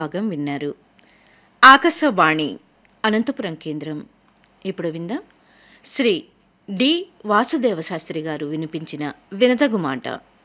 భాగం విన్నారు ఆకాశవాణి అనంతపురం కేంద్రం ఇప్పుడు విందాం శ్రీ డి వాసుదేవ శాస్త్రి గారు వినిపించిన వినతగు మాట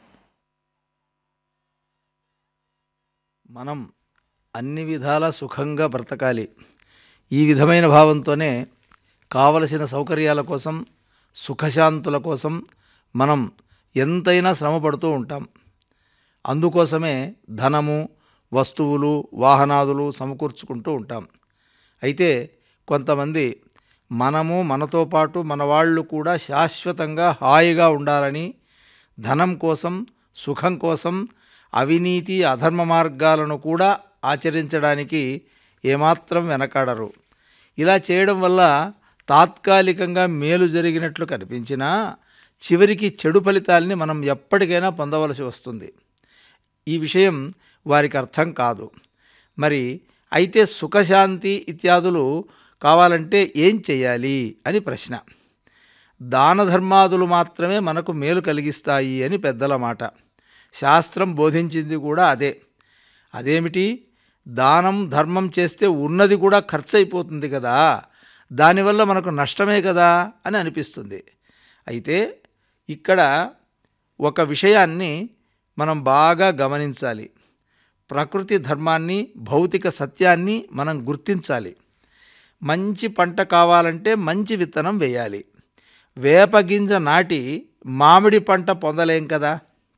మనం అన్ని విధాల సుఖంగా బ్రతకాలి ఈ విధమైన భావంతోనే కావలసిన సౌకర్యాల కోసం సుఖశాంతుల కోసం మనం ఎంతైనా శ్రమపడుతూ ఉంటాం అందుకోసమే ధనము వస్తువులు వాహనాదులు సమకూర్చుకుంటూ ఉంటాం అయితే కొంతమంది మనము మనతో పాటు మన వాళ్ళు కూడా శాశ్వతంగా హాయిగా ఉండాలని ధనం కోసం సుఖం కోసం అవినీతి అధర్మ మార్గాలను కూడా ఆచరించడానికి ఏమాత్రం వెనకాడరు ఇలా చేయడం వల్ల తాత్కాలికంగా మేలు జరిగినట్లు కనిపించినా చివరికి చెడు ఫలితాల్ని మనం ఎప్పటికైనా పొందవలసి వస్తుంది ఈ విషయం వారికి అర్థం కాదు మరి అయితే సుఖశాంతి ఇత్యాదులు కావాలంటే ఏం చేయాలి అని ప్రశ్న దాన ధర్మాదులు మాత్రమే మనకు మేలు కలిగిస్తాయి అని పెద్దల మాట శాస్త్రం బోధించింది కూడా అదే అదేమిటి దానం ధర్మం చేస్తే ఉన్నది కూడా ఖర్చు అయిపోతుంది కదా దానివల్ల మనకు నష్టమే కదా అని అనిపిస్తుంది అయితే ఇక్కడ ఒక విషయాన్ని మనం బాగా గమనించాలి ప్రకృతి ధర్మాన్ని భౌతిక సత్యాన్ని మనం గుర్తించాలి మంచి పంట కావాలంటే మంచి విత్తనం వేయాలి వేపగింజ నాటి మామిడి పంట పొందలేం కదా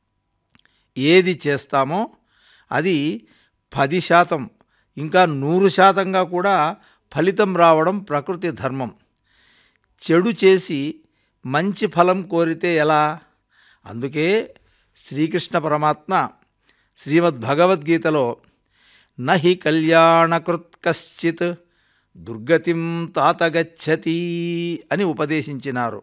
ఏది చేస్తామో అది పది శాతం ఇంకా నూరు శాతంగా కూడా ఫలితం రావడం ప్రకృతి ధర్మం చెడు చేసి మంచి ఫలం కోరితే ఎలా అందుకే శ్రీకృష్ణ పరమాత్మ శ్రీమద్ భగవద్గీతలో నహి కళ్యాణకృత్ కశ్చిత్ దుర్గతిం తాతగచ్చతి అని ఉపదేశించినారు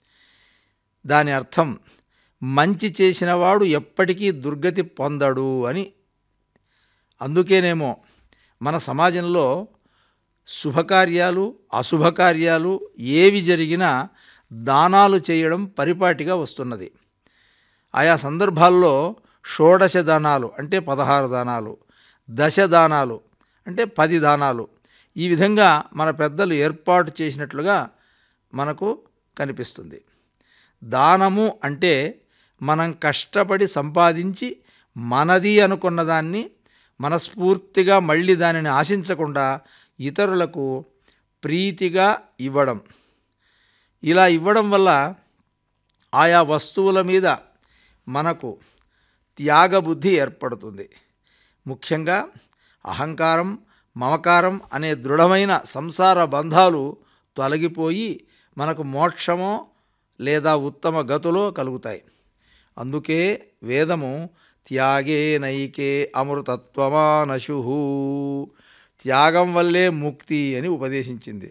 దాని అర్థం మంచి చేసినవాడు ఎప్పటికీ దుర్గతి పొందడు అని అందుకేనేమో మన సమాజంలో శుభకార్యాలు అశుభకార్యాలు ఏవి జరిగినా దానాలు చేయడం పరిపాటిగా వస్తున్నది ఆయా సందర్భాల్లో షోడశ దానాలు అంటే పదహారు దానాలు దశ దానాలు అంటే పది దానాలు ఈ విధంగా మన పెద్దలు ఏర్పాటు చేసినట్లుగా మనకు కనిపిస్తుంది దానము అంటే మనం కష్టపడి సంపాదించి మనది అనుకున్న దాన్ని మనస్ఫూర్తిగా మళ్ళీ దానిని ఆశించకుండా ఇతరులకు ప్రీతిగా ఇవ్వడం ఇలా ఇవ్వడం వల్ల ఆయా వస్తువుల మీద మనకు త్యాగబుద్ధి ఏర్పడుతుంది ముఖ్యంగా అహంకారం మమకారం అనే దృఢమైన సంసార బంధాలు తొలగిపోయి మనకు మోక్షమో లేదా ఉత్తమ గతులో కలుగుతాయి అందుకే వేదము త్యాగే నైకే అమృతత్వమానశు త్యాగం వల్లే ముక్తి అని ఉపదేశించింది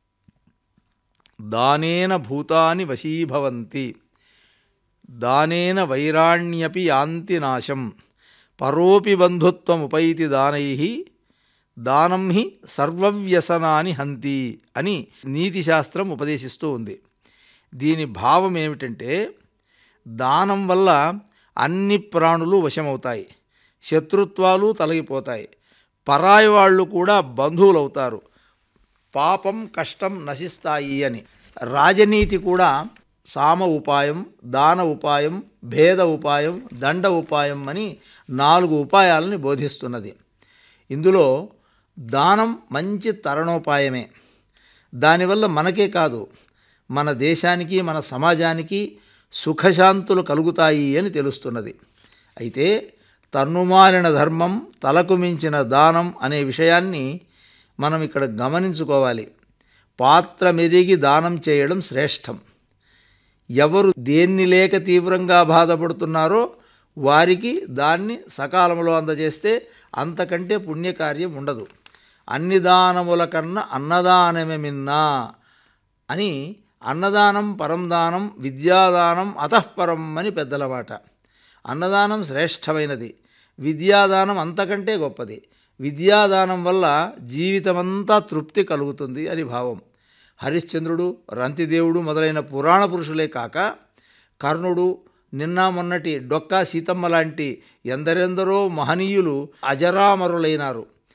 దానేన భూతాని వశీభవంతి దానేన వైరాణ్యపి యాంతి నాశం పరోపి బంధుత్వముపైతి దానై దానం హి సర్వవ్యసనాని హంతి అని నీతిశాస్త్రం ఉపదేశిస్తూ ఉంది దీని భావం ఏమిటంటే దానం వల్ల అన్ని ప్రాణులు వశమవుతాయి శత్రుత్వాలు తొలగిపోతాయి పరాయి వాళ్ళు కూడా బంధువులవుతారు పాపం కష్టం నశిస్తాయి అని రాజనీతి కూడా సామ ఉపాయం దాన ఉపాయం భేద ఉపాయం దండ ఉపాయం అని నాలుగు ఉపాయాలని బోధిస్తున్నది ఇందులో దానం మంచి తరణోపాయమే దానివల్ల మనకే కాదు మన దేశానికి మన సమాజానికి సుఖశాంతులు కలుగుతాయి అని తెలుస్తున్నది అయితే తన్నుమారిన ధర్మం తలకు మించిన దానం అనే విషయాన్ని మనం ఇక్కడ గమనించుకోవాలి పాత్ర మెరిగి దానం చేయడం శ్రేష్టం ఎవరు దేన్ని లేక తీవ్రంగా బాధపడుతున్నారో వారికి దాన్ని సకాలంలో అందజేస్తే అంతకంటే పుణ్యకార్యం ఉండదు అన్ని దానముల కన్నా అన్నదానమే మిన్నా అని అన్నదానం పరందానం విద్యాదానం అతఃపరం అని పెద్దల మాట అన్నదానం శ్రేష్టమైనది విద్యాదానం అంతకంటే గొప్పది విద్యాదానం వల్ల జీవితమంతా తృప్తి కలుగుతుంది అని భావం హరిశ్చంద్రుడు రంతిదేవుడు మొదలైన పురాణ పురుషులే కాక కర్ణుడు నిన్న మొన్నటి డొక్కా సీతమ్మ లాంటి ఎందరెందరో మహనీయులు అజరామరులైనారు